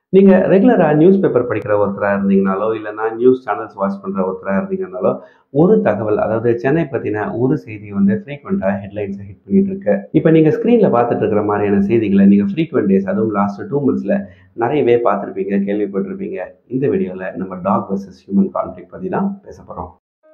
நீங்க ரெகுலரா news paper படிக்கிற ஒருத்தரா இருந்தீங்கனாலோ, இல்லன்னா நியூஸ் சேனல்ஸ் வாட்ச் பண்ற ஒருத்தரா இருந்தீங்கனாலோ, ஒரு தகவல் அதாவது சென்னை பத்தின ஒரு செய்தி வந்து ஃப்ரீக்வென்ட்டா ஹெட்லைன்ஸ ஹிட் பண்ணிட்டு இருக்கு. இப்ப நீங்க ஸ்க்ரீன்ல பார்த்துட்டு இருக்கிற மாரியான செய்திகள நீங்க ஃப்ரீக்வென்ட் டேஸ் அதுவும் லாஸ்ட் 2 மந்த்ஸ்ல நெறையவே பார்த்திருப்பீங்க, கேள்விப்பட்டிருப்பீங்க. இந்த வீடியோல நம்ம டாக் வெர்சஸ் ஹியூமன் கான்ஃப்ளிக்ட் பத்தி தான் பேசப் போறோம்.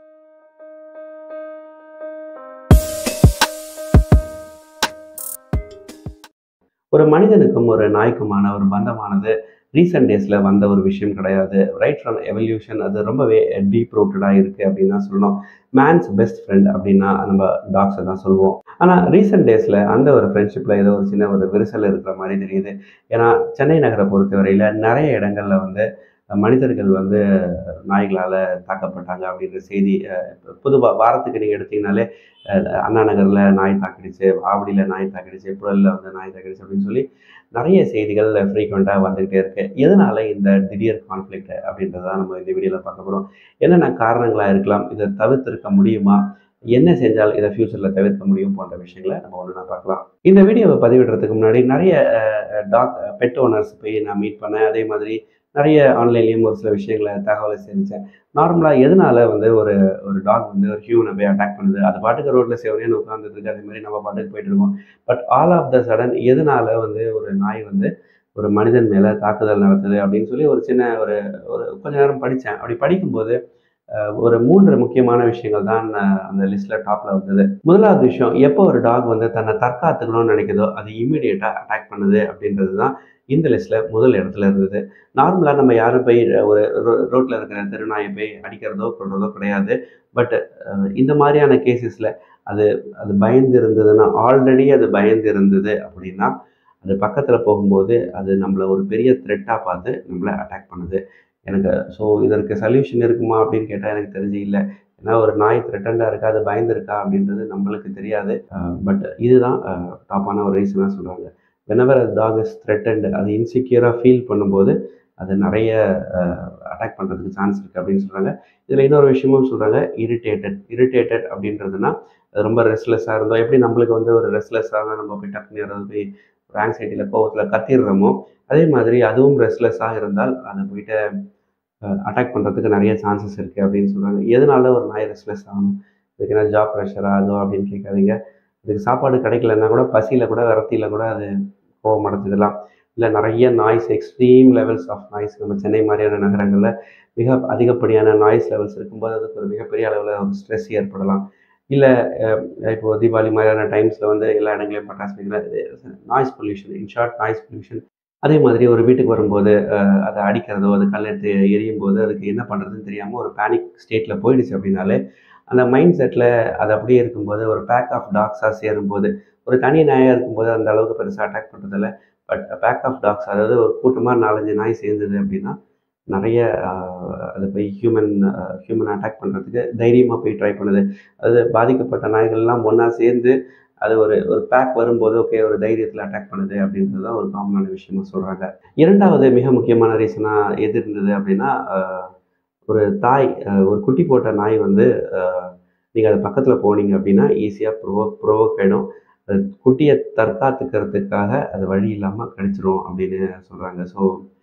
ஒரு மனிதனுக்கும் ஒரு நாய்க்குமான ஒரு பந்தமானது ரீசென்ட் டேஸ்ல வந்த ஒரு விஷயம் கிடையாது. ரைட் ஃப்ரம் எவல்யூஷன் அது ரொம்பவே டீப் ரூட்டடா இருக்கு அப்படின்னு தான் சொல்லணும். மேன்ஸ் பெஸ்ட் ஃப்ரெண்ட் அப்படின்னா நம்ம டாக்ஸ தான் சொல்வோம். ஆனா ரீசென்ட் டேஸ்ல அந்த ஒரு ஃப்ரெண்ட்ஷிப்ல ஏதோ ஒரு சின்ன ஒரு விரிசல் இருக்கிற மாரி தெரியுது. ஏன்னா சென்னை நகர பொறுத்தவரையில நெறைய இடங்கள்ல வந்து மனிதர்கள் வந்து நாய்களால தாக்கப்பட்டாங்க அப்படின்ற செய்தி அ பொதுவா வாரத்துக்கு நீங்க எடுத்தீங்கனாலே அ அண்ணா நகர்ல நாய் தாக்கிடுச்சு, ஆவடியில நாய் தாக்கிடுச்சு, புழல்ல வந்து நாய் தாக்கிடுச்சு அப்படின்னு சொல்லி நெறைய செய்திகள் ஃப்ரீக்வென்ட்டா வந்துகிட்டே இருக்கு. எதனால இந்த திடீர் கான்ஃப்ளிக்ட் அப்படின்றத தான் நம்ம இந்த வீடியோல பார்க்க போறோம். என்னென்ன காரணங்களா இருக்கலாம்? இத தவிர்த்திருக்க முடியுமா? என்ன செஞ்சால் இத ஃபியூச்சர்ல தவிர்க்க முடியும்? போன்ற விஷயங்கள நம்ம ஒண்ணொண்ணா பார்க்கலாம். இந்த வீடியோவ பதிவிடுறதுக்கு முன்னாடி நெறைய அ டாக் பெட் ஓனர்ஸ் போய் நான் மீட் பண்ணேன். அதே மாதிரி நெறைய ஆன்லைன்லயும் ஒரு சில விஷயங்கள தகவல சேமிச்சேன். நார்மலா எதனால வந்து ஒரு ஒரு டாக் வந்து ஒரு ஹியூமன போய் அட்டாக் பண்ணுது? அது பாட்டுக்கு ரோட்ல செவனேன்னு உட்கார்ந்துட்டு இருக்கு. அதே மாரி நம்ம பாட்டுக்கு போயிட்டு இருக்கோம். But all of the sudden எதனால வந்து ஒரு நாய் வந்து ஒரு மனிதன் மேல தாக்குதல் நடத்துது அப்படின்னு சொல்லி ஒரு சின்ன ஒரு ஒரு கொஞ்ச நேரம் படிச்சேன். அப்படி படிக்கும்போது அ ஒரு 3 முக்கியமான விஷயங்கள் தான் அந்த லிஸ்ட்ல டாப்ல வந்தது. முதலாவது விஷயம் எப்போ ஒரு டாக் வந்து தன்னை தற்காத்துக்கணும்னு நினைக்குதோ, அது இம்மீடியட்டா அட்டாக் பண்ணுது அப்படின்றது தான் இந்த லிஸ்ட்ல முதல் இடத்துல இருந்தது. நார்மலா நம்ம யாரும் போய் ஒரு ரோ ரோட்ல இருக்கிற தெருநாய போய் அடிக்கிறதோ, கொல்றதோ கிடையாது. பட் அ இந்த மாரியான கேஸஸ்ல அது அது பயந்து இருந்ததுன்னா, ஆல்ரெடி அது பயந்து இருந்தது அப்படின்னா, அது பக்கத்துல போகும்போது அது நம்மள ஒரு பெரிய த்ரெட்டா பார்த்து நம்மள அட்டாக் பண்ணுது. எனக்கு ஸோ இதற்கு சொல்யூஷன் இருக்குமா அப்படின்னு கேட்டா எனக்கு தெரிஞ்சு இல்ல. ஏன்னா ஒரு நாய் த்ரெட்டன்டா இருக்கா, அது பயந்திருக்கா அப்படின்றது நம்மளுக்கு தெரியாது. அ பட் இதுதான் அ டாப்பான ஒரு ரீசனா சொல்றாங்க. Whenever a dog is threatened அது இன்செக்யூரா ஃபீல் பண்ணும்போது, அது நெறைய அ அட்டாக் பண்றதுக்கு சான்ஸ் இருக்கு அப்படின்னு சொல்றாங்க. இதுல இன்னொரு விஷயமும் சொல்றாங்க. இரிட்டேட்டட் இரிட்டேட்டட் அப்படின்றதுன்னா, அது ரொம்ப ரெஸ்ட்லெஸ்ஸா இருந்தோம். எப்படி நம்மளுக்கு வந்து ஒரு ரெஸ்ட்லெஸ்ஸா இருந்தா நம்ம போய் டக்குன்னு யாராவது போய் ஒரு ஆங்ஸைட்டில, கோவத்துல கத்திர்றோமோ, அதே மாதிரி அதுவும் ரெஸ்ட்லெஸ்ஸா இருந்தால் அத போயிட்டு அ அட்டாக் பண்றதுக்கு நெறைய சான்சஸ் இருக்கு அப்படின்னு சொல்றாங்க. எதனால ஒரு நாய் ரெஸ்ட்லெஸ் ஆகணும்? அதுக்கு என்ன ஜாப் பிரஷரா அதோ அப்படின்னு கேட்காதீங்க. அதுக்கு சாப்பாடு கிடைக்கலன்னா கூட பசியில கூட, விரக்தியில கூட அது கோவம் அடைஞ்சிடலாம். இல்ல நெறைய noise extreme levels of noise நம்ம சென்னை மாரியான நகரங்கள்ல மிக அதிகப்படியான நாய்ஸ் லெவல்ஸ் இருக்கும்போது, அதுக்கு ஒரு மிகப்பெரிய அளவுல ஒரு ஸ்ட்ரெஸ் ஏற்படலாம். இல்ல அ இப்போ தீபாவளி மாரியான டைம்ஸ்ல வந்து எல்லா இடங்கள்லயும் பட்டாசு வெடிக்கிற noise pollution in short noise pollution. அதே மாதிரி ஒரு வீட்டுக்கு வரும்போது அ அத அடிக்கிறதோ, அது கல்லெடுத்து எறியும்போது அதுக்கு என்ன பண்றதுன்னு தெரியாம ஒரு பேனிக் ஸ்டேட்ல போயிடுச்சு அப்படின்னாலே, அந்த மைண்ட் செட்ல அது அப்படியே இருக்கும்போது ஒரு பேக் ஆஃப் டாக்ஸா சேரும்போது, ஒரு தனி நாயா இருக்கும்போது அந்த அளவுக்கு பெருசா அட்டாக் பண்றதில்ல. பட் பேக் ஆஃப் டாக்ஸ் அதாவது ஒரு கூட்டமா 4, 5 நாய் சேர்ந்தது அப்படின்னா, நெறைய அ அது போய் ஹியூமன் அ ஹியூமன அட்டாக் பண்றதுக்கு தைரியமா போய் ட்ரை பண்ணுது. அதாவது பாதிக்கப்பட்ட நாய்கள்லாம் ஒண்ணா சேர்ந்து அது ஒரு ஒரு பேக் வரும்போது ஓகே ஒரு தைரியத்துல அட்டாக் பண்ணுது அப்படின்றது தான் ஒரு காமனான விஷயமா சொல்றாங்க. 2வது மிக முக்கியமான ரீசனா எது இருந்தது அப்படின்னா, அ ஒரு தாய் அ ஒரு குட்டி போட்ட நாய் வந்து அ நீங்க அது பக்கத்துல போனீங்க அப்படின்னா, ஈஸியா ப்ரொவோக் ப்ரொவோக் ஆயிடும். அது குட்டிய தற்காத்துக்கிறதுக்காக அது வழி இல்லாம கடிச்சிரும் அப்படின்னு சொல்றாங்க. ஸோ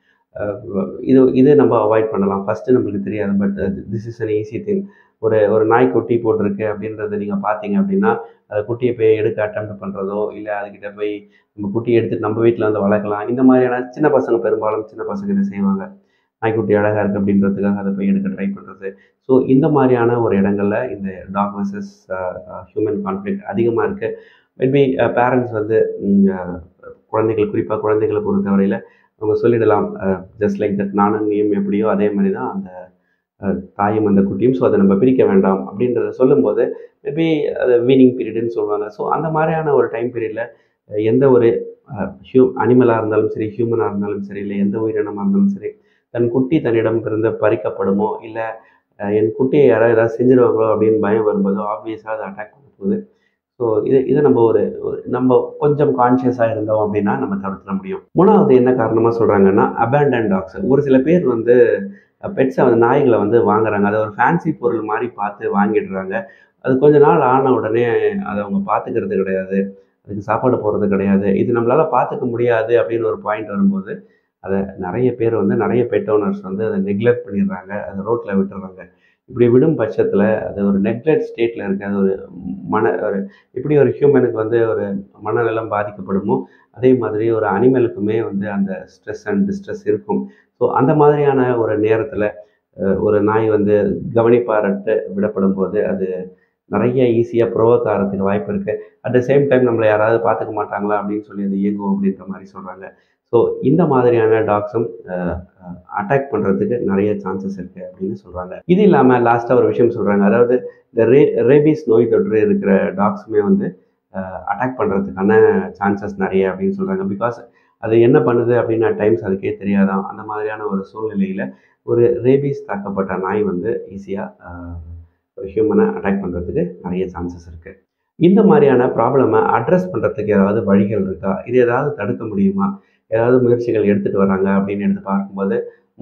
அ இது இது நம்ம அவாய்ட் பண்ணலாம். ஃபர்ஸ்ட்டு நம்மளுக்கு தெரியாது. But this is an easy thing. ஒரு ஒரு நாய் குட்டி போட்டிருக்கு அப்படின்றத நீங்க பார்த்தீங்க அப்படின்னா, அந்த குட்டிய போய் எடுக்க அட்டெம்ப்ட் பண்றதோ, இல்ல அதுகிட்ட போய் நம்ம குட்டிய எடுத்துட்டு நம்ம வீட்ல வந்து வளர்க்கலாம். இந்த மாரியான சின்ன பசங்க பெரும்பாலும் சின்ன பசங்க இத செய்வாங்க. நாய்க்குட்டி அழகா இருக்கு அப்படின்றதுக்காக அத போய் எடுக்க ட்ரை பண்றது. ஸோ இந்த மாரியான ஒரு இடங்கள்ல இந்த dog versus a human conflict அதிகமா இருக்கு. மேபி அ பேரண்ட்ஸ் வந்து ம் அ குழந்தைகள் குறிப்பா குழந்தைகள பொறுத்தவரையில அவங்க சொல்லிடலாம். அ ஜஸ்ட் லைக் தட் நானும் நீயும் எப்படியோ அதே மாரி தான் அந்த அ தாயும் அந்த குட்டியும். ஸோ அத நம்ம பிரிக்க வேண்டாம் அப்படின்றத சொல்லும்போது, மேபி அது வீனிங் பீரியடுன்னு சொல்லுவாங்க. ஸோ அந்த மாரியான ஒரு டைம் பீரியட்ல எந்த ஒரு அ ஹியூ அனிமலா இருந்தாலும் சரி, ஹியூமனா இருந்தாலும் சரி, இல்ல எந்த உயிரினமா இருந்தாலும் சரி, தன் குட்டி தன்னிடம் இருந்து பறிக்கப்படுமோ, இல்ல அ என் குட்டிய யாராவது ஏதாவது செஞ்சுருவாங்களோ அப்படின்னு பயம் வரும்போது, ஆப்வியஸா அது அட்டாக் பண்ண போகுது. ஸோ இத இத நம்ம ஒரு ஒரு நம்ம கொஞ்சம் கான்ஷியஸா இருந்தோம் அப்படின்னா நம்ம தவிர்த்திட முடியும். 3வது என்ன காரணமா சொல்றாங்கன்னா, அபேண்டன்ட் டாக்ஸ். ஒரு சில பேர் வந்து பெட்ஸ வந்து நாய்கள வந்து வாங்குறாங்க. அத ஒரு ஃபேன்சி பொருள் மாரி பார்த்து வாங்கிடுறாங்க. அது கொஞ்ச நாள் ஆன உடனே அத அவங்க பார்த்துக்கிறது கிடையாது. அதுக்கு சாப்பாடு போடுறது கிடையாது. இது நம்மளால பார்த்துக்க முடியாது அப்படின்னு ஒரு பாயிண்ட் வரும்போது, அதை நிறைய பேர் வந்து நிறைய பெட் ஓனர்ஸ் வந்து அதை நெக்லெக்ட் பண்ணிடுறாங்க அதை ரோட்டில் விட்டுறாங்க இப்படி விடும் பட்சத்தில் அது ஒரு நெக்லெக்ட் ஸ்டேட்டில் இருக்க அது ஒரு மன ஒரு எப்படி ஒரு ஹியூமனுக்கு வந்து ஒரு மனநலம் பாதிக்கப்படுமோ அதே மாதிரி ஒரு அனிமலுக்குமே வந்து அந்த ஸ்ட்ரெஸ் அண்ட் டிஸ்ட்ரெஸ் இருக்கும் ஸோ அந்த மாதிரியான ஒரு நேரத்தில் ஒரு நாய் வந்து கவனிப்பாரட்டு விடப்படும் போது அது நிறைய ஈஸியாக ப்ரோவோக் ஆகிறதுக்கு வாய்ப்பு இருக்குது அட் த சேம் டைம் நம்மளை யாராவது பார்த்துக்க மாட்டாங்களா அப்படின்னு சொல்லி அது இயங்கும் அப்படின்ற மாதிரி சொல்கிறாங்க ஸோ இந்த மாதிரியான டாக்ஸும் அட்டாக் பண்ணுறதுக்கு நிறைய சான்சஸ் இருக்குது அப்படின்னு சொல்கிறாங்க இது இல்லாமல் லாஸ்ட்டாக ஒரு விஷயம் சொல்கிறாங்க அதாவது இந்த ரே ரேபீஸ் நோய் தொற்று இருக்கிற டாக்ஸுமே வந்து அட்டாக் பண்ணுறதுக்கான சான்சஸ் நிறைய அப்படின்னு சொல்கிறாங்க பிகாஸ் அது என்ன பண்ணுது அப்படின்னு டைம்ஸ் அதுக்கே தெரியாதான் அந்த மாதிரியான ஒரு சூழ்நிலையில் ஒரு ரேபீஸ் தாக்கப்பட்ட நாய் வந்து ஈஸியாக ஹியூமனை அட்டாக் பண்ணுறதுக்கு நிறைய சான்சஸ் இருக்குது இந்த மாதிரியான ப்ராப்ளமை அட்ரஸ் பண்ணுறதுக்கு ஏதாவது வழிகள் இருக்கா இது ஏதாவது தடுக்க முடியுமா ஏதாவது முயற்சிகள் எடுத்துகிட்டு வராங்க அப்படின்னு எடுத்து பார்க்கும்போது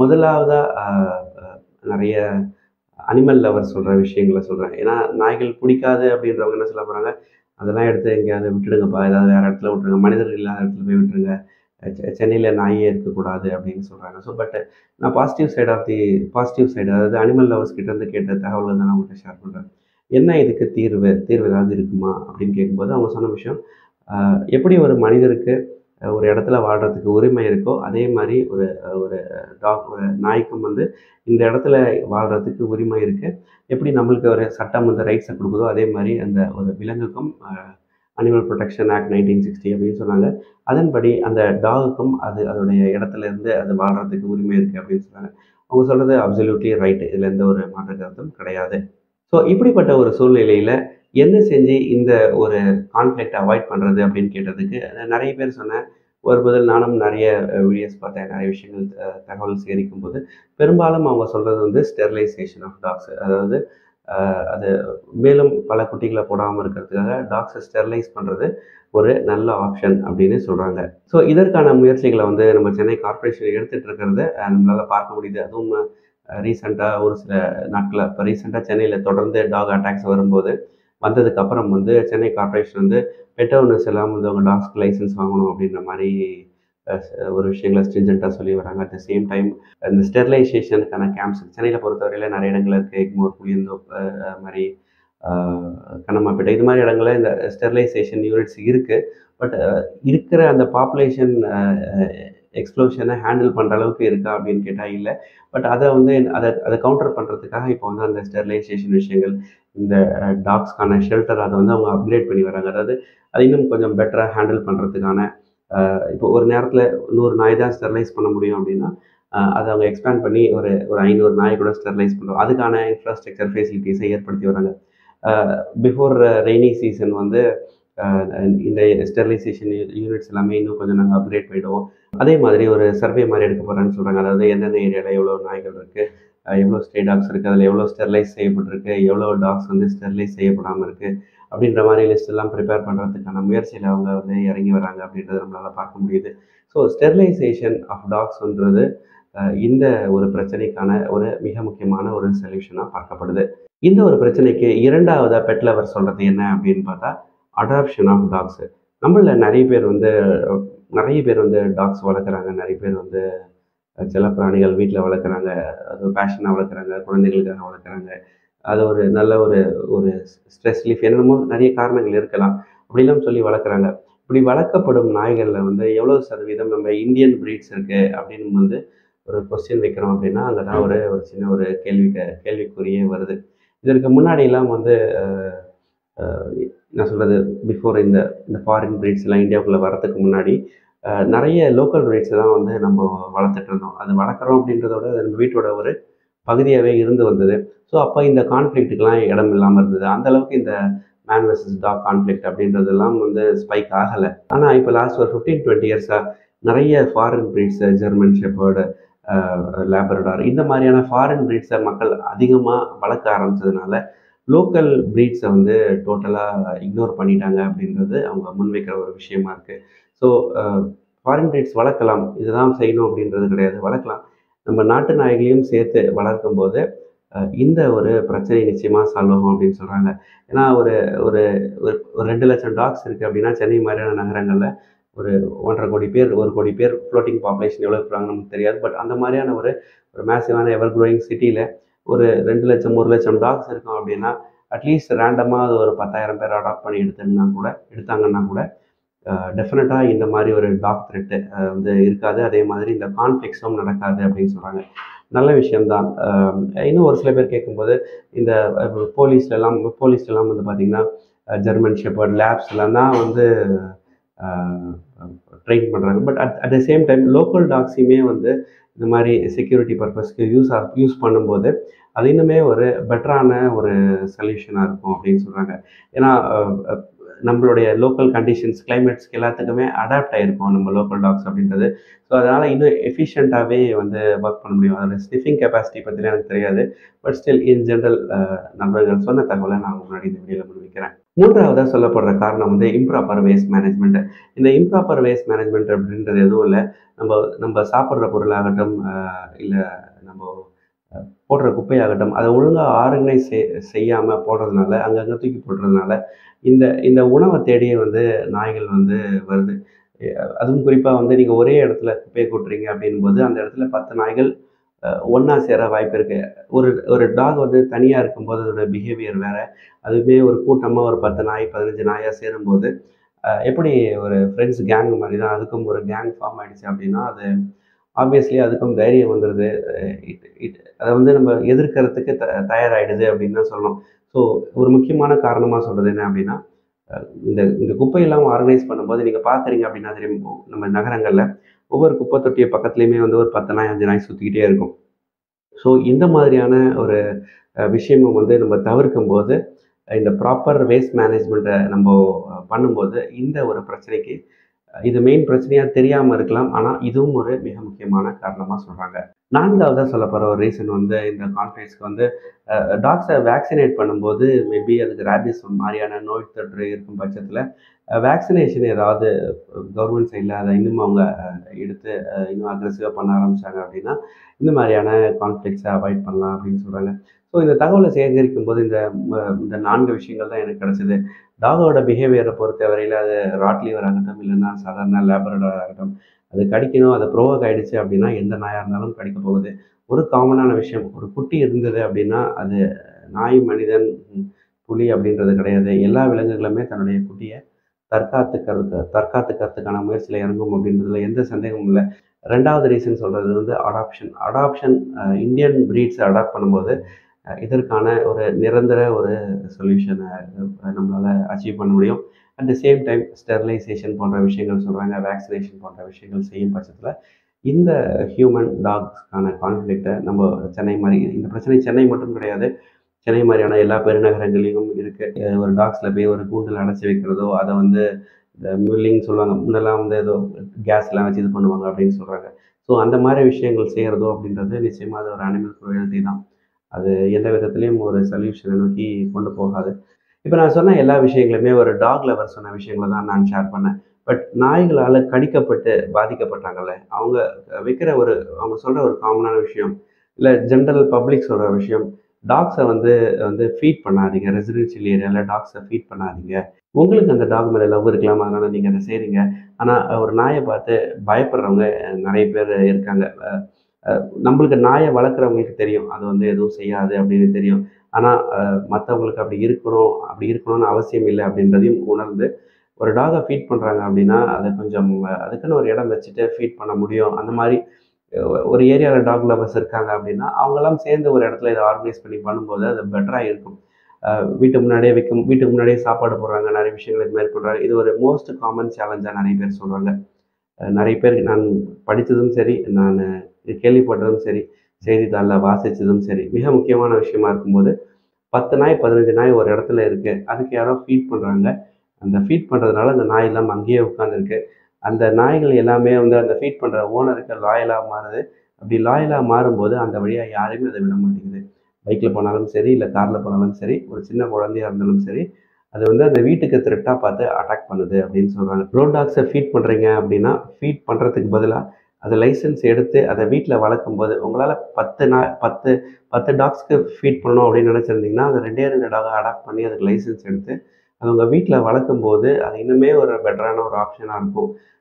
முதலாவதாக நிறைய அனிமல் லவர் சொல்கிற விஷயங்களை சொல்கிறேன் ஏன்னா நாய்கள் பிடிக்காது அப்படின்றவங்க என்ன சொல்ல போகிறாங்க அதெல்லாம் எடுத்து எங்கேயாவது விட்டுடுங்கப்பா ஏதாவது வேறு இடத்துல விட்டுருங்க மனிதர்கள் இல்லாத இடத்துல போய் விட்டுருங்க சென்னையில் நாயே இருக்கக்கூடாது அப்படின்னு சொல்கிறாங்க ஸோ பட் நான் positive side of the positive side அதாவது அனிமல் லவர்ஸ் கிட்டேருந்து கேட்ட தகவல்கள் தான் நான் உங்கள்கிட்ட ஷேர் பண்ணுறேன் என்ன இதுக்கு தீர்வு தீர்வு ஏதாவது இருக்குமா அப்படின்னு கேட்கும்போது அவங்க சொன்ன விஷயம் எப்படி ஒரு மனிதருக்கு ஒரு இடத்துல வாழ்கிறதுக்கு உரிமை இருக்கோ அதே மாதிரி ஒரு ஒரு டாக் ஒரு நாய்க்கும் வந்து இந்த இடத்துல வாழ்கிறதுக்கு உரிமை இருக்குது எப்படி நம்மளுக்கு ஒரு சட்டம் வந்து ரைட்ஸை கொடுக்குதோ அதே மாதிரி அந்த ஒரு விலங்குக்கும் animal protection act nineteen sixty அப்படின்னு சொன்னாங்க அதன்படி அந்த டாகுக்கும் அது அதோடைய இடத்துல இருந்து அது வாழ்கிறதுக்கு உரிமை இருக்குது அப்படின்னு சொன்னாங்க அவங்க சொல்கிறது அப்சல்யூட்லி ரைட்டு இதில் எந்த ஒரு மாற்று கருத்தும் கிடையாது ஸோ இப்படிப்பட்ட ஒரு சூழ்நிலையில் என்ன செஞ்சு இந்த ஒரு கான்ஃப்ளிக்ட் அவாய்ட் பண்ணுறது அப்படின்னு கேட்டதுக்கு நிறைய பேர் சொன்னேன் ஒரு பதில் நானும் நிறைய வீடியோஸ் பார்த்தேன் நிறைய விஷயங்கள் தகவல் சேகரிக்கும் போது பெரும்பாலும் அவங்க சொல்கிறது வந்து ஸ்டெர்லைசேஷன் ஆஃப் டாக்ஸ் அதாவது அது மேலும் பல குட்டிகளை போடாமல் இருக்கிறதுக்காக டாக்ஸை ஸ்டெர்லைஸ் பண்ணுறது ஒரு நல்ல ஆப்ஷன் அப்படின்னு சொல்கிறாங்க ஸோ இதற்கான முயற்சிகளை வந்து நம்ம சென்னை கார்பரேஷன் எடுத்துகிட்டு இருக்கிறத நம்மளால் பார்க்க முடியுது அதுவும் ரீசெண்டாக ஒரு சில நாட்களில் இப்போ ரீசெண்டாக சென்னையில் தொடர்ந்து டாக் அட்டாக்ஸ் வரும்போது வந்ததுக்கு அப்புறம் வந்து சென்னை கார்பரேஷன் வந்து பெட் ஓனர்ஸ் எல்லாம் வந்து அவங்க டாக்ஸ்க்கு லைசன்ஸ் வாங்கணும் அப்படின்ற மாதிரி ஒரு விஷயங்களை ஸ்ட்ரிஞ்சண்ட்டாக சொல்லி வராங்க அட் த சேம் டைம் இந்த ஸ்டெர்லைசேஷனுக்கான கேம்ப்ஸ் சென்னையில் பொறுத்தவரையில் நிறைய இடங்கள் இருக்குது எக்மோர் புளியந்தோப் மாதிரி கண்ணம்மாப்பேட்டை இது மாதிரி இடங்களில் இந்த ஸ்டெர்லைசேஷன் யூனிட்ஸ் இருக்குது பட் இருக்கிற அந்த பாப்புலேஷன் எக்ஸ்ப்ளோஷனை ஹேண்டில் பண்ணுற அளவுக்கு இருக்கா அப்படின்னு கேட்டால் இல்லை பட் அதை வந்து அதை அதை கவுண்டர் பண்ணுறதுக்காக இப்போ வந்து அந்த ஸ்டெர்லைசேஷன் விஷயங்கள் இந்த டாக்ஸ்க்கான ஷெல்டர் அதை வந்து அவங்க அப்கிரேட் பண்ணி வராங்க அதாவது அது இன்னும் கொஞ்சம் பெட்டராக ஹேண்டில் பண்ணுறதுக்கான இப்போ ஒரு நேரத்தில் நூறு நாய் தான் ஸ்டெர்லைஸ் பண்ண முடியும் அப்படின்னா அதை அவங்க எக்ஸ்பேண்ட் பண்ணி ஒரு ஒரு ஐநூறு நாய் கூட ஸ்டெர்லைஸ் பண்ணுறோம் அதுக்கான இன்ஃப்ராஸ்ட்ரக்சர் ஃபெசிலிட்டிஸை ஏற்படுத்தி வராங்க பிஃபோர் ரெய்னி சீசன் வந்து இந்த ஸ்டெர்லைசேஷன் யூனிட்ஸ் எல்லாமே இன்னும் கொஞ்சம் நாங்கள் அப்கிரேட் பண்ணிவிடுவோம் அதே மாதிரி ஒரு சர்வே மாதிரி எடுக்க போகிறேன்னு சொல்கிறாங்க அதாவது எந்தெந்த ஏரியாவில் எவ்வளோ நாய்கள் இருக்குது எவ்வளோ ஸ்டே டாக்ஸ் இருக்குது அதில் எவ்வளோ ஸ்டெர்லைஸ் செய்யப்பட்டிருக்கு எவ்வளோ டாக்ஸ் வந்து ஸ்டெர்லைஸ் செய்யப்படாமல் இருக்குது அப்படின்ற மாதிரி லிஸ்ட் எல்லாம் ப்ரிப்பேர் பண்ணுறதுக்கான முயற்சியில் அவங்க வந்து இறங்கி வராங்க அப்படின்றத நம்மளால் பார்க்க முடியுது ஸோ ஸ்டெர்லைசேஷன் ஆஃப் டாக்ஸ்ன்றது இந்த ஒரு பிரச்சனைக்கான ஒரு மிக முக்கியமான ஒரு சொல்யூஷனாக பார்க்கப்படுது இந்த ஒரு பிரச்சனைக்கு இரண்டாவதாக பெட் லவர் சொல்கிறது என்ன அப்படின்னு பார்த்தா அடாப்ஷன் ஆஃப் டாக்ஸு நம்மள நிறைய பேர் வந்து நிறைய பேர் வந்து டாக்ஸ் வளர்க்குறாங்க நிறைய பேர் வந்து செல்லப்பிராணிகள் வீட்டில் வளர்க்குறாங்க அது பேஷனாக வளர்க்குறாங்க குழந்தைகளுக்காக வளர்க்குறாங்க அது ஒரு நல்ல ஒரு ஒரு ஸ்ட்ரெஸ் ரிலீஃப் என்னென்னமோ நிறைய காரணங்கள் இருக்கலாம் அப்படிலாம் சொல்லி வளர்க்குறாங்க இப்படி வளர்க்கப்படும் நாய்களில் வந்து எவ்வளோ சதவீதம் நம்ம இந்தியன் ப்ரீட்ஸ் இருக்குது அப்படின்னு வந்து ஒரு கொஸ்டின் வைக்கிறோம் அப்படின்னா அங்கே தான் ஒரு ஒரு சின்ன ஒரு கேள்வி கேள்விக்குறியே வருது இதற்கு முன்னாடியெல்லாம் வந்து என்ன சொல்கிறது பிஃபோர் இந்த இந்த ஃபாரின் ப்ரீட்ஸ் எல்லாம் இந்தியாவுக்குள்ளே வரதுக்கு முன்னாடி நிறைய லோக்கல் ப்ரீட்ஸை தான் வந்து நம்ம வளர்த்துட்டு இருந்தோம் அது வளர்க்குறோம் அப்படின்றதோட அது நம்ம வீட்டோட ஒரு பகுதியாகவே இருந்து வந்தது ஸோ அப்போ இந்த கான்ஃப்ளிக்ட்டுக்கெலாம் இடம் இல்லாமல் இருந்தது அந்தளவுக்கு இந்த மேன் வெர்சஸ் டாக் கான்ஃப்ளிக்ட் அப்படின்றதெல்லாம் வந்து ஸ்பைக் ஆகலை ஆனால் இப்போ லாஸ்ட் ஒரு ஃபிஃப்டீன் டுவெண்ட்டி இயர்ஸாக நிறைய foreign breeds German shepherd Labrador இந்த மாதிரியான ஃபாரின் ப்ரீட்ஸை மக்கள் அதிகமாக வளர்க்க ஆரம்பிச்சதுனால லோக்கல் ப்ரீட்ஸை வந்து டோட்டலாக இக்னோர் பண்ணிட்டாங்க அப்படின்றது அவங்க முன்வைக்கிற ஒரு விஷயமா இருக்குது ஸோ ஃபாரின் ப்ரீட்ஸ் வளர்க்கலாம் இதுதான் செய்யணும் அப்படின்றது கிடையாது வளர்க்கலாம் நம்ம நாட்டு நாய்களையும் சேர்த்து வளர்க்கும் போது இந்த ஒரு பிரச்சனை நிச்சயமாக சால்வ் ஆகும் அப்படின்னு சொல்கிறாங்க ஏன்னா ஒரு ஒரு ஒரு ரெண்டு லட்சம் டாக்ஸ் இருக்குது அப்படின்னா சென்னை மாதிரியான நகரங்களில் ஒரு ஒன்றரை கோடி பேர் ஒரு கோடி பேர் ஃப்ளோட்டிங் பாப்புலேஷன் எவ்வளோ இருக்கிறாங்கன்னு நமக்கு தெரியாது பட் அந்த மாதிரியான ஒரு ஒரு மேசிவான எவர் க்ரோயிங் சிட்டியில் ஒரு ரெண்டு லட்சம் ஒரு லட்சம் டாக்ஸ் இருக்கும் அப்படின்னா அட்லீஸ்ட் ரேண்டமாக அது ஒரு பத்தாயிரம் பேர் அடாப்ட் பண்ணி எடுத்துன்னா கூட எடுத்தாங்கன்னா கூட டெஃபினட்டாக இந்த மாதிரி ஒரு டாக் த்ரெட்டு வந்து இருக்காது அதே மாதிரி இந்த கான்ஃப்ளிக்ஸும் நடக்காது அப்படின்னு சொல்கிறாங்க நல்ல விஷயம்தான் அஹ் இன்னும் ஒரு சில பேர் கேட்கும்போது இந்த போலீஸ்லலாம் போலீஸ்லலாம் வந்து பார்த்திங்கன்னா ஜெர்மன் ஷெப்பர்ட் லேப்ஸ்லாம் தான் வந்து ட்ரெயின் பண்ணுறாங்க but at at the same time local டாக்ஸையுமே வந்து இந்த மாதிரி செக்யூரிட்டி பர்பஸ்க்கு யூஸ் யூஸ் பண்ணும்போது அது இன்னுமே ஒரு பெட்டரான ஒரு சொல்யூஷனாக இருக்கும் அப்படின்னு சொல்கிறாங்க ஏன்னா அஹ், அஹ், நம்மளுடைய லோக்கல் கண்டிஷன்ஸ் கிளைமேட்ஸ்க்கு எல்லாத்துக்குமே அடாப்ட் ஆகிருக்கும் நம்ம லோக்கல் டாக்ஸ் அப்படின்றது ஸோ அதனால் இன்னும் எஃபிஷியண்ட்டாகவே வந்து ஒர்க் பண்ண முடியும் அதோட ஸ்னிஃபிங் கெப்பாசிட்டி பற்றிலாம் எனக்கு தெரியாது பட் ஸ்டில் இன் ஜென்ரல் நண்பர்கள் சொன்ன தகவலை நான் முன்னாடி இந்த வீடியோவில் முன்வைக்கிறேன் மூன்றாவதாக சொல்லப்படுற காரணம் வந்து இம்ப்ராப்பர் வேஸ்ட் மேனேஜ்மெண்ட் இந்த இம்ப்ராப்பர் வேஸ்ட் மேனேஜ்மெண்ட் அப்படின்றது எதுவும் இல்லை நம்ம நம்ம சாப்பிட்ற பொருளாகட்டும் இல்லை நம்ம அஹ், போடுற குப்பையாகட்டும் அதை ஒழுங்காக ஆர்கனைஸ் செய்யாமல் போடுறதுனால அங்கங்கே தூக்கி போடுறதுனால இந்த இந்த உணவை தேடியே வந்து நாய்கள் வந்து வருது அஹ் அதுவும் குறிப்பாக வந்து நீங்கள் ஒரே இடத்துல குப்பையை கொட்டுறீங்க அப்படின்போது அந்த இடத்துல பத்து நாய்கள் ஒன்றா சேர வாய்ப்பு இருக்குது ஒரு ஒரு டாக் வந்து தனியாக இருக்கும்போது அதோட பிஹேவியர் வேறு அதுவுமே ஒரு கூட்டமாக ஒரு பத்து நாய் பதினஞ்சு நாயாக சேரும்போது அஹ் எப்படி ஒரு ஃப்ரெண்ட்ஸ் கேங் மாதிரி தான் அதுக்கும் ஒரு கேங் ஃபார்ம் ஆயிடுச்சு அப்படின்னா அது ஆப்வியஸ்லி அதுக்கும் தைரியம் வந்துடுது இட் இட் அதை வந்து நம்ம எதிர்க்கிறதுக்கு த தயாராகிடுது அப்படின்னு தான் சொல்லணும் ஸோ ஒரு முக்கியமான காரணமாக சொல்கிறது என்ன அப்படின்னா அஹ் இந்த இந்த குப்பையெல்லாம் ஆர்கனைஸ் பண்ணும்போது நீங்கள் பார்க்குறீங்க அப்படின்னா தெரியும் நம்ம நகரங்களில் ஒவ்வொரு குப்பை தொட்டிய பக்கத்துலேயுமே வந்து ஒரு பத்து நாய் அஞ்சு நாய் சுற்றிக்கிட்டே இருக்கும் ஸோ இந்த மாதிரியான ஒரு அஹ், விஷயமும் வந்து நம்ம தவிர்க்கும் போது அஹ், இந்த ப்ராப்பர் வேஸ்ட் மேனேஜ்மெண்ட்டை நம்ம அஹ், பண்ணும்போது இந்த ஒரு பிரச்சனைக்கு அஹ், இது மெயின் பிரச்சனையாக தெரியாமல் இருக்கலாம் ஆனால் இதுவும் ஒரு மிக முக்கியமான காரணமாக சொல்கிறாங்க நான்காவதாக சொல்ல போகிற ஒரு ரீசன் வந்து இந்த கான்ஃபிடன்ஸ்க்கு வந்து டாக்ஸை வேக்சினேட் பண்ணும்போது மேபி அதுக்கு ரேபிஸ் மாதிரியான நோய் தொற்று இருக்கும் பட்சத்தில் வேக்சினேஷன் ஏதாவது கவர்மெண்ட் சைடில் அதை இன்னும் அவங்க அஹ், எடுத்து அஹ், இன்னும் அக்ரெசிவாக பண்ண ஆரம்பிச்சாங்க அப்படின்னா இந்த மாதிரியான கான்ஃப்ளிக்ஸை அவாய்ட் பண்ணலாம் அப்படின்னு சொல்கிறாங்க ஸோ இந்த தகவலை சேகரிக்கும் போது இந்த ம- இந்த நான்கு விஷயங்கள் தான் எனக்கு கிடச்சிது டாகோட பிஹேவியரை பொறுத்தவரையில் அது ராட்லீவர் ஆகட்டும் இல்லைன்னா சாதாரண லேபரடர் ஆகட்டும் அது கடிக்கணும் அது ப்ரோவோக் ஆயிடுச்சு அப்படின்னா எந்த நாயாக இருந்தாலும் கடிக்க போகுது ஒரு காமனான விஷயம் ஒரு குட்டி இருந்தது அப்படின்னா அது நாய் மனிதன் ம், புலி அப்படின்றது கிடையாது எல்லா விலங்குகளுமே தன்னுடைய குட்டியை தற்காத்துக்கிறது தற்காத்துக்கிறதுக்கான முயற்சியில் இறங்கும் அப்படின்றதுல எந்த சந்தேகமும் இல்லை ரெண்டாவது ரீசன் சொல்கிறது வந்து அடாப்ஷன் அடாப்ஷன் இந்தியன் ப்ரீட்ஸை அடாப்ட் பண்ணும்போது அஹ், இதற்கான ஒரு நிரந்தர ஒரு சொல்யூஷனை நம்மளால் அச்சீவ் பண்ண முடியும் at the same time sterilisation போன்ற விஷயங்கள் சொல்கிறாங்க வேக்சினேஷன் போன்ற விஷயங்கள் செய்யும் பட்சத்தில் இந்த ஹியூமன் டாக்ஸ்க்கான கான்ஃப்ளிக்டை நம்ம சென்னை மாதிரி இந்த பிரச்சனை சென்னை மட்டும் கிடையாது சென்னை மாதிரியான எல்லா பெருநகரங்களிலும் இருக்குது ஒரு டாக்ஸில் போய் ஒரு கூண்டில் அடைச்சி வைக்கிறதோ அதை வந்து இந்த மில்லிங் சொல்லுவாங்க முன்னெல்லாம் வந்து ஏதோ கேஸ்லாம் வச்சு இது பண்ணுவாங்க அப்படின்னு சொல்கிறாங்க ஸோ அந்த மாதிரி விஷயங்கள் செய்கிறதோ அப்படின்றது நிச்சயமாக அது ஒரு அனிமல் குரூயல்ட்டி தான் அது எந்த விதத்துலேயும் ஒரு சொல்யூஷனை நோக்கி கொண்டு போகாது இப்போ நான் சொன்ன எல்லா விஷயங்களுமே ஒரு டாக் லவர் சொன்ன விஷயங்களை தான் நான் ஷேர் பண்ணேன் பட் நாய்களால் கடிக்கப்பட்டு பாதிக்கப்பட்டாங்கல்ல அவங்க வைக்கிற ஒரு அவங்க சொல்கிற ஒரு காமனான விஷயம் இல்லை ஜென்ரல் பப்ளிக் சொல்கிற விஷயம் டாக்ஸை வந்து வந்து ஃபீட் பண்ணாதீங்க ரெசிடென்ஷியல் ஏரியாவில் டாக்ஸை ஃபீட் பண்ணாதீங்க உங்களுக்கு அந்த டாக் மேலே லவ் இருக்கலாம் அதனால் நீங்கள் அதை செய்கிறீங்க ஆனால் ஒரு நாயை பார்த்து பயப்படுறவங்க நிறைய பேர் இருக்காங்க அஹ் அஹ் நம்மளுக்கு நாயை வளர்க்குறவங்களுக்கு தெரியும் அது வந்து எதுவும் செய்யாது அப்படின்னு தெரியும் ஆனால் மற்றவங்களுக்கு அப்படி இருக்கணும் அப்படி இருக்கணும்னு அவசியம் இல்லை அப்படின்றதையும் உணர்ந்து ஒரு டாகை ஃபீட் பண்ணுறாங்க அப்படின்னா அதை கொஞ்சம் அஹ், அதுக்குன்னு ஒரு இடம் வச்சுட்டு ஃபீட் பண்ண முடியும் அந்த மாதிரி அஹ், ஒரு ஏரியாவில் டாக் லவர்ஸ் இருக்காங்க அப்படின்னா அவங்கெல்லாம் சேர்ந்து ஒரு இடத்துல இதை ஆர்கனைஸ் பண்ணி பண்ணும்போது அது பெட்டராக இருக்கும் அஹ், வீட்டு முன்னாடியே வைக்கும் வீட்டுக்கு முன்னாடியே சாப்பாடு போடுறாங்க நிறைய விஷயங்கள் இது மாதிரி பண்ணுறாங்க இது ஒரு மோஸ்ட் காமன் சேலஞ்சாக நிறைய பேர் சொல்கிறாங்க நிறைய பேர் நான் படித்ததும் சரி நான் கேள்விப்பட்டதும் சரி செய்தித்தாளில் வாசித்ததும் சரி மிக முக்கியமான விஷயமா இருக்கும்போது பத்து நாய் பதினஞ்சு நாய் ஒரு இடத்துல இருக்குது அதுக்கு யாரோ ஃபீட் பண்ணுறாங்க அந்த ஃபீட் பண்ணுறதுனால அந்த நாய் எல்லாம் அங்கேயே உட்காந்துருக்கு அந்த நாய்கள் எல்லாமே வந்து அந்த ஃபீட் பண்ணுற ஓனருக்கு லாயலாக மாறுது அப்படி லாயலாக மாறும்போது அந்த வழியாக யாரையுமே அதை விட மாட்டேங்குது பைக்கில் போனாலும் சரி இல்லை காரில் போனாலும் சரி ஒரு சின்ன குழந்தையா இருந்தாலும் சரி அது வந்து அந்த வீட்டுக்கு த்ரெட்டாக பார்த்து அட்டாக் பண்ணுது அப்படின்னு சொல்கிறாங்க ரோட் டாக்ஸை ஃபீட் பண்ணுறீங்க அப்படின்னா ஃபீட் பண்ணுறதுக்கு பதிலாக அதை லைசன்ஸ் எடுத்து அதை வீட்டில் வளர்க்கும் போது உங்களால் பத்து நா பத்து பத்து டாக்ஸ்க்கு ஃபீட் பண்ணணும் அப்படின்னு நினச்சிருந்தீங்கன்னா அது ரெண்டே ரெண்டு டாகை அடாப்ட் பண்ணி அதுக்கு லைசன்ஸ் எடுத்து அது உங்கள் வீட்டில் வளர்க்கும் போது அது இன்னுமே ஒரு பெட்டரான ஒரு ஆப்ஷனாக இருக்கும்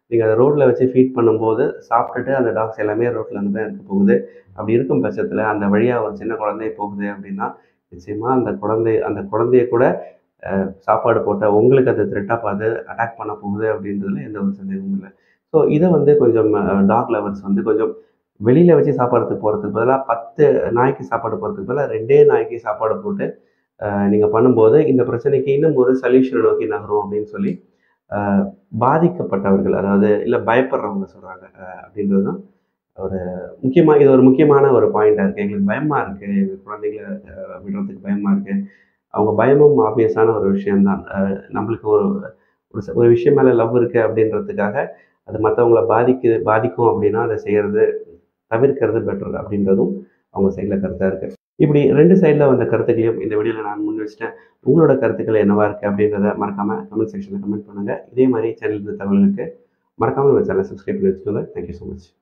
நீங்கள் அதை ரோட்டில் வச்சு ஃபீட் பண்ணும்போது சாப்பிட்டுட்டு அந்த டாக்ஸ் எல்லாமே ரோட்டில் இருந்து தான் இருக்க போகுது அப்படி இருக்கும் பட்சத்தில் அந்த வழியாக ஒரு சின்ன குழந்தை போகுது அப்படின்னா நிச்சயமாக அந்த குழந்தை அந்த குழந்தைய கூட அஹ், சாப்பாடு போட்ட உங்களுக்கு அது த்ரெட்டாக பார்த்து அட்டாக் பண்ண போகுது அப்படின்றதுல எந்த ஒரு சந்தேகமும் இல்லை ஸோ இதை வந்து கொஞ்சம் டாக் லவர்ஸ் வந்து கொஞ்சம் வெளியில் வச்சு சாப்பிட்றதுக்கு போகிறதுக்கு பதிலாக பத்து நாய்க்கு சாப்பாடு போகிறதுக்கு பதிலாக ரெண்டே நாய்க்கு சாப்பாடு போட்டு நீங்கள் பண்ணும்போது இந்த பிரச்சனைக்கு இன்னும் ஒரு சொல்யூஷனை நோக்கி நகரும் அப்படின்னு சொல்லி அஹ், பாதிக்கப்பட்டவர்கள் அதாவது இல்லை பயப்படுறவங்க சொல்கிறாங்க அப்படின்றது தான் ஒரு முக்கியமாக இது ஒரு முக்கியமான ஒரு பாயிண்டாக இருக்குது எங்களுக்கு பயமாக இருக்குது எங்கள் குழந்தைகளை அஹ், விடுறதுக்கு பயமாக இருக்குது அவங்க பயமும் ஆப்வியஸான ஒரு விஷயம்தான் அஹ், நம்மளுக்கு ஒரு ஒரு ச- ஒரு விஷயம் மேலே லவ் இருக்குது அப்படின்றதுக்காக அது மற்றவங்கள பாதிக்கு பாதிக்கும் அப்படின்னா அதை செய்கிறது தவிர்க்கிறது பெட்டர் அப்படின்றதும் அவங்க சைடில் கருத்தாக இருக்குது இப்படி ரெண்டு சைடில் வந்த கருத்துக்களையும் இந்த வீடியோவில் நான் முன் வச்சிட்டேன் உங்களோட கருத்துக்கள் என்னவா இருக்குது அப்படின்றத மறக்காமல் கமெண்ட் செக்ஷனில் கமெண்ட் பண்ணுங்கள் இதே மாதிரி சேனல் இந்த தகவல்களுக்கு மறக்காமல் நம்ம சேனலை சப்ஸ்கிரைப் பண்ணி வச்சுக்கோங்க தேங்க்யூ ஸோ மச்